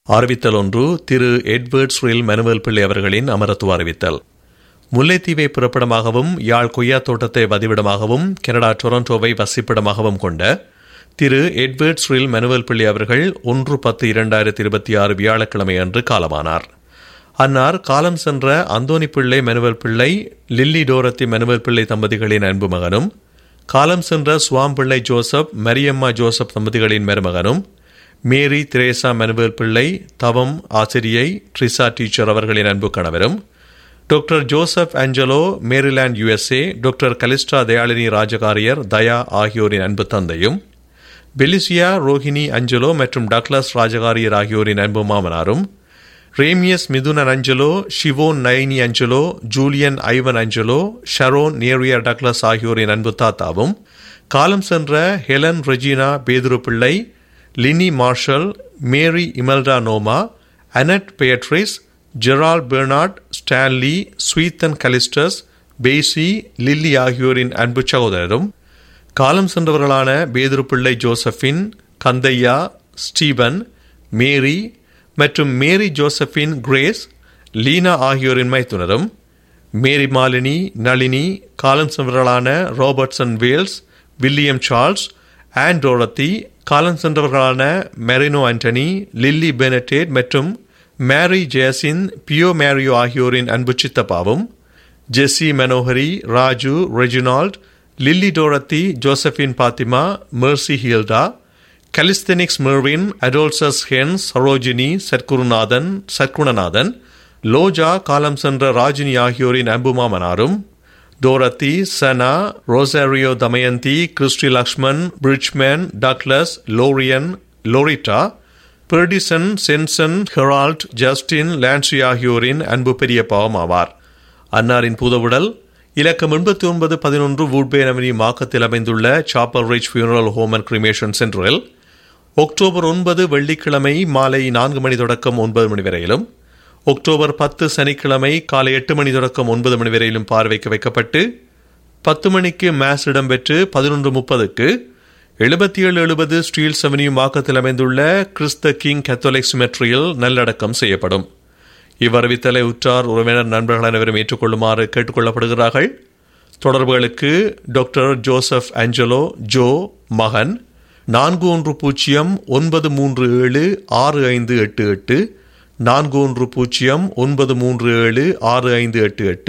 அறிவித்தல் ஒன்று திரு Edward Cyril manual பிள்ளை அவர்களின் அமரத்துவ அறிவித்தல் முல்லைத்தீவை புறப்படமாகவும் யாழ் கொய்யா தோட்டத்தை வதிவிடமாகவும் கனடா டொரண்டோவை வசிப்பிடமாகவும் கொண்ட திரு எட்வர்ட் ஸ்ரீல் மனுவல் பிள்ளை அவர்கள் ஒன்று பத்து இரண்டாயிரத்தி இருபத்தி ஆறு வியாழக்கிழமை அன்று காலமானார் அன்னார் காலம் சென்ற அந்தோனி பிள்ளை மனுவல் பிள்ளை லில்லி டோரத்தி மனுவல் பிள்ளை தம்பதிகளின் அன்பு மகனும் காலம் சென்ற சுவாம் பிள்ளை ஜோசப் மரியம்மா ஜோசப் தம்பதிகளின் மருமகனும் மேரி திரேசா மனுவல் பிள்ளை தவம் ஆசிரியை ட்ரிசா டீச்சர் அவர்களின் அன்பு கணவரும் doctor Joseph Angelo Maryland USA doctor Calista Dayalini Rajakariyar Daya ஆகியோரின் அன்பு தந்தையும் பெலிசியா ரோஹிணி அஞ்சலோ மற்றும் டக்ளஸ் ராஜகாரியர் ஆகியோரின் அன்பு மாமனாரும் Remius Mithunan Angelo Siobhan Nayani Angelo Julian Ivan Angelo Sharon Neria Douglas ஆகியோரின் அன்பு தாத்தாவும் காலம் சென்ற Helen Regina Pethuru Pillai Lini Marshall Mary Imelda நோமா Annette Patrice Gerald Bernard Stanley Swithin Callistus Bessie Lily ஆகியோரின் அன்பு சகோதரரும் காலம் சென்றவர்களான பேதுரு பிள்ளை ஜோசப்பின் கந்தையா ஸ்டீவன் மேரி மற்றும் மேரி ஜோசப்பின் கிரேஸ் லீனா ஆகியோரின் மைத்துனரும் மேரி மாலினி நளினி காலம் சென்றவர்களான Robertson Wales William Charles and Dorothy காலம் சென்றவர்களான மெரினோ ஆண்டனி லில்லி பெனடேட் மற்றும் மேரி ஜெயசின் பியோ மேரியோ ஆகியோரின் அன்பு சித்தப்பாவும் Jessie Manohari Raju Reginald Lily Dorothy Josephine Fatima Mercy Hilda கலிஸ்தெனிக்ஸ் மெர்வின் அடோல்சஸ் ஹென் சரோஜினி சர்க்குருநாதன் சர்க்குணநாதன் லோஜா காலம் சென்ற ராஜினி ஆகியோரின் அன்புமாமனாரும் Dorothy Sana Rosario Damayanthi Christy Lakshman Bridgeman Douglas Lorian Loretta பெர்டிசன் சென்சன் ஹெரால்ட் ஜஸ்டின் லான்சி ஆகியோரின் அன்பு பெரிய பாவம் ஆவார் அன்னாரின் புதவுடல் இலக்கம் எண்பத்தி ஒன்பது பதினொன்று வூட்பேன் அவனி மாக்கத்தில் அமைந்துள்ள chapel ridge funeral home and cremation சென்டரில் அக்டோபர் ஒன்பது வெள்ளிக்கிழமை மாலை நான்கு மணி தொடக்கம் ஒன்பது மணி வரையிலும் அக்டோபர் பத்து சனிக்கிழமை காலை எட்டு மணி தொடக்கம் ஒன்பது மணி வரையிலும் பார்வைக்கு வைக்கப்பட்டு பத்து மணிக்கு மேஸ் இடம்பெற்று பதினொன்று முப்பதுக்கு எழுபத்தி ஏழு எழுபது ஸ்டீல் செவனியூ மாக்கத்தில் அமைந்துள்ள கிறிஸ்த கிங் கத்தோலிக் சிமெட்ரியில் நல்லடக்கம் செய்யப்படும் இவ்வறிவித்தலை உற்றார் உறவினர் நண்பர்கள் அனைவரும் ஏற்றுக்கொள்ளுமாறு கேட்டுக்கொள்ளப்படுகிறார்கள் தொடர்புகளுக்கு டாக்டர் ஜோசப் ஆஞ்சலோ ஜோ மகன் நான்கு ஒன்று பூஜ்ஜியம் ஒன்பது மூன்று ஏழு ஆறு ஐந்து எட்டு எட்டு நான்கு ஒன்று பூஜ்ஜியம் ஒன்பது மூன்று ஏழு ஆறு ஐந்து எட்டு எட்டு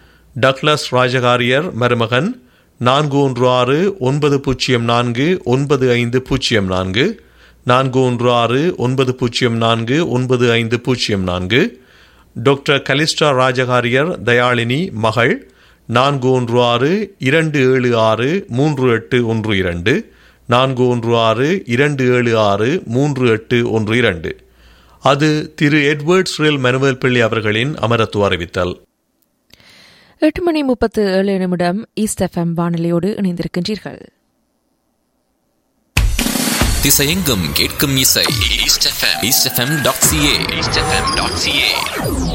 டக்ளஸ் ராஜகாரியர் மருமகன் நான்கு ஒன்று ஆறு ஒன்பது பூஜ்ஜியம் நான்கு ஒன்பது ஐந்து பூஜ்ஜியம் நான்கு நான்கு ஒன்று ஆறு ஒன்பது பூஜ்ஜியம் நான்கு ஒன்பது ஐந்து பூஜ்ஜியம் நான்கு டாக்டர் கலிஸ்டா ராஜகாரியர் தயாளினி மகள் நான்கு ஒன்று ஆறு இரண்டு ஏழு ஆறு மூன்று எட்டு ஒன்று இரண்டு நான்கு ஒன்று ஆறு இரண்டு ஏழு ஆறு மூன்று எட்டு ஒன்று இரண்டு அது திரு எட்வர்ட் ஸ்ரேல் மனுவல் பிள்ளை அவர்களின் அமரத்துவ அறிவித்தல் எட்டு மணி முப்பத்து ஏழு நிமிடம் ஈஸ்ட் எஃப்எம் வானொலியோடு இணைந்திருக்கின்றீர்கள் திசையெங்கும் கேட்கும் இசை East FM East FM dot CA East FM dot CA